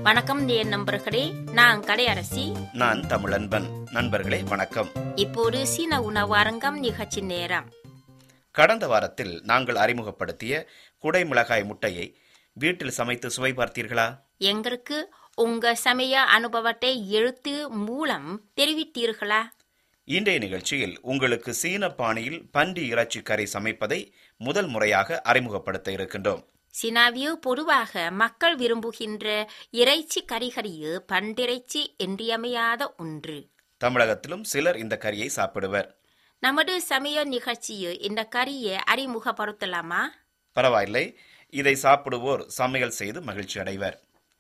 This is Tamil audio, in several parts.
வணக்கம் நேர் நண்பர்களே நான் கடையரசி நான் தமிழன்பன் நண்பர்களே வணக்கம் இப்போது சீன உணவு அரங்கம் நிகழ்ச்சி நேரம் கடந்த வாரத்தில் நாங்கள் அறிமுகப்படுத்திய குடைமிளகாய் முட்டையை வீட்டில் சமைத்து சுவை பார்த்தீர்களா எங்களுக்கு உங்க சமய அனுபவத்தை எழுத்து மூலம் தெரிவித்தீர்களா இன்றைய நிகழ்ச்சியில் உங்களுக்கு சீன பாணியில் பன்றி இறைச்சி கறி சமைப்பதை முதல் முறையாக அறிமுகப்படுத்த இருக்கின்றோம் சீனாவில் பொதுவாக மக்கள் விரும்புகின்ற இறைச்சி கறிகறியு பண்டிறைச்சி இன்றியமையாத ஒன்று தமிழகத்திலும் சிலர் இந்த கறியை சாப்பிடுவர் நமது சமய நிகழ்ச்சியில் இந்த கறியை அறிமுகப்படுத்தலாமா பரவாயில்லை இதை சாப்பிடுவோர் சமையல் செய்து மகிழ்ச்சி அடைவர்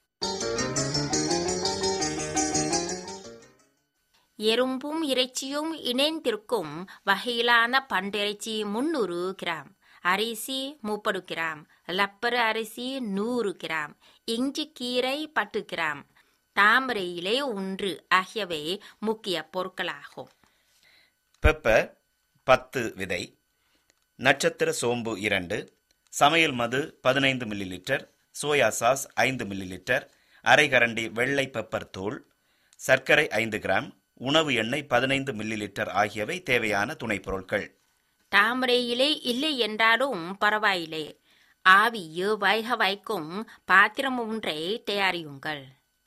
எறும்பும் இறைச்சியும் இணைந்திருக்கும் வகையிலான பண்டிறைச்சி முன்னூறு கிராம் அரிசி முப்பது கிராம் லப்பர் அரிசி நூறு கிராம் இஞ்சி கீரை பத்து கிராம் தாமரை இலை ஒன்று ஆகியவை முக்கிய பொருட்களாகும் பெப்பர் பத்து விதை நட்சத்திர சோம்பு இரண்டு சமையல் மது பதினைந்து மில்லி லிட்டர் சோயா சாஸ் ஐந்து மில்லி லிட்டர் அரை கரண்டி வெள்ளை பெப்பர் தூள் சர்க்கரை ஐந்து கிராம் உணவு எண்ணெய் பதினைந்து மில்லி லிட்டர் ஆகியவை தேவையான துணைப் பொருட்கள் தாமரை இலை இல்லை என்றாலும் பரவாயில்லை ஆவியு வைக வைக்கும் பாத்திரம் ஒன்றை தயாரியுங்கள்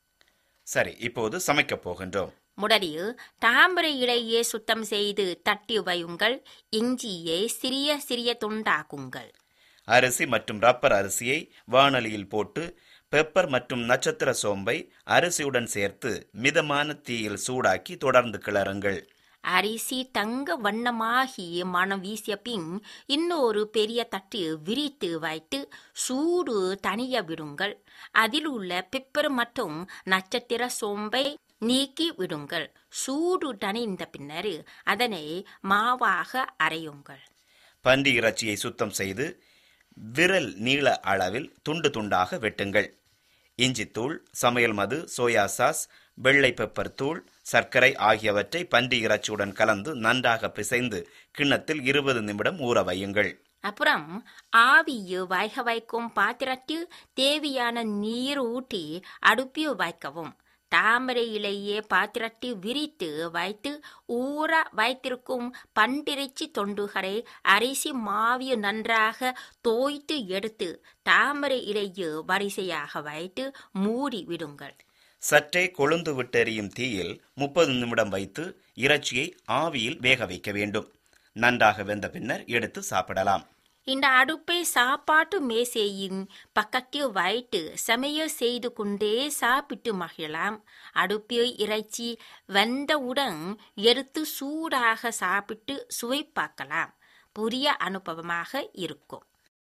சரி இப்போது சமைக்கப் போகின்றோம் முதலில் தாமரை இலையை சுத்தம் செய்து தட்டி வையுங்கள் இஞ்சியை சிறிய சிறிய துண்டாக்குங்கள் அரிசி மற்றும் ரப்பர் அரிசியை வாணலியில் போட்டு பெப்பர் மற்றும் நட்சத்திர சோம்பை அரிசியுடன் சேர்த்து மிதமான தீயில் சூடாக்கி தொடர்ந்து கிளறுங்கள் அரிசி தங்க வண்ணமாகி மனம் வீசிய பின் இன்னொரு பெரிய தட்டு விரித்து வைத்து சூடு தனிய விடுங்கள் அதில் உள்ள பெப்பர் மற்றும் நட்சத்திர சோம்பை நீக்கி விடுங்கள் சூடு தணிந்த பின்னர் அதனை மாவாக அரையுங்கள் பன்றி இறைச்சியை சுத்தம் செய்து விரல் நீள அளவில் துண்டு துண்டாக வெட்டுங்கள் இஞ்சித்தூள் சமையல் மது சோயா சாஸ் வெள்ளை பெப்பர் தூள் சர்க்கரை ஆகியவற்றை பன்றி இறைச்சியுடன் கலந்து நன்றாக பிசைந்து கிண்ணத்தில் இருபது நிமிடம் ஊற வையுங்கள் அப்புறம் ஆவியு வைக வைக்கும் பாத்திரத்தில் தேவையான நீர் ஊற்றி அடுப்பில் வைக்கவும் தாமரை இலையே பாத்திரத்தில் விரித்து வைத்து ஊற வைத்திருக்கும் பண்டிறைச்சி தொண்டுகளை அரிசி மாவிய நன்றாக தோய்த்து எடுத்து தாமரை இலையை வரிசையாக வைத்து மூடி விடுங்கள் சற்றே கொழுந்து விட்டெறியும் தீயில் முப்பது நிமிடம் வைத்து இறைச்சியை ஆவியில் வேக வைக்க வேண்டும் நன்றாக வெந்த பின்னர் எடுத்து சாப்பிடலாம் இந்த அடுப்பை சாப்பாட்டு மேசையின் பக்கத்தில் வைத்து சமையல் செய்து கொண்டே சாப்பிட்டு மகிழலாம் அடுப்பில் இறைச்சி வெந்தவுடன் எடுத்து சூடாக சாப்பிட்டு சுவை பார்க்கலாம் புதிய அனுபவமாக இருக்கும்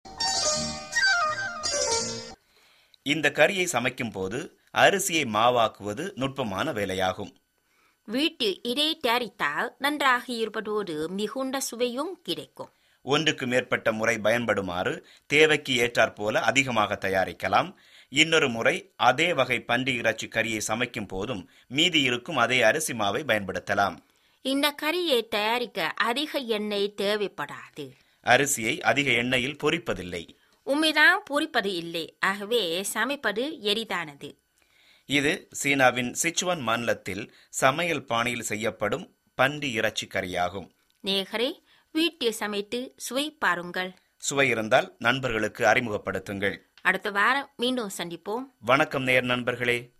இந்த கறியை சமைக்கும் போது அரிசியை மாவாக்குவது நுட்பமான வேலையாகும் வீட்டு இதை தயாரித்தால் நன்றாக இருப்பதோடு மிகுந்த சுவையும் கிடைக்கும் ஒன்றுக்கு மேற்பட்ட முறை பயன்படுமாறு தேவைக்கு ஏற்றாற்போல அதிகமாக தயாரிக்கலாம் இன்னொரு முறை அதே வகை பன்றி இறைச்சி கறியை சமைக்கும் போதும் மீதி இருக்கும் அதே அரிசி மாவை பயன்படுத்தலாம் இந்த கறியை தயாரிக்க அதிக எண்ணெய் தேவைப்படாது அரிசியை அதிக எண்ணெயில் பொரிப்பதில்லை உண்மைதான் பொரிப்பது இல்லை ஆகவே சமைப்பது எளிதானது இது சீனாவின் சிச்சுவான் மாநிலத்தில் சமையல் பாணியில் செய்யப்படும் பன்றி இறைச்சி கறியாகும் நேகரே வீட்டில் சமைத்து சுவை பாருங்கள் சுவை இருந்தால் நண்பர்களுக்கு அறிமுகப்படுத்துங்கள் அடுத்த வாரம் மீண்டும் சந்திப்போம் வணக்கம் நேர் நண்பர்களே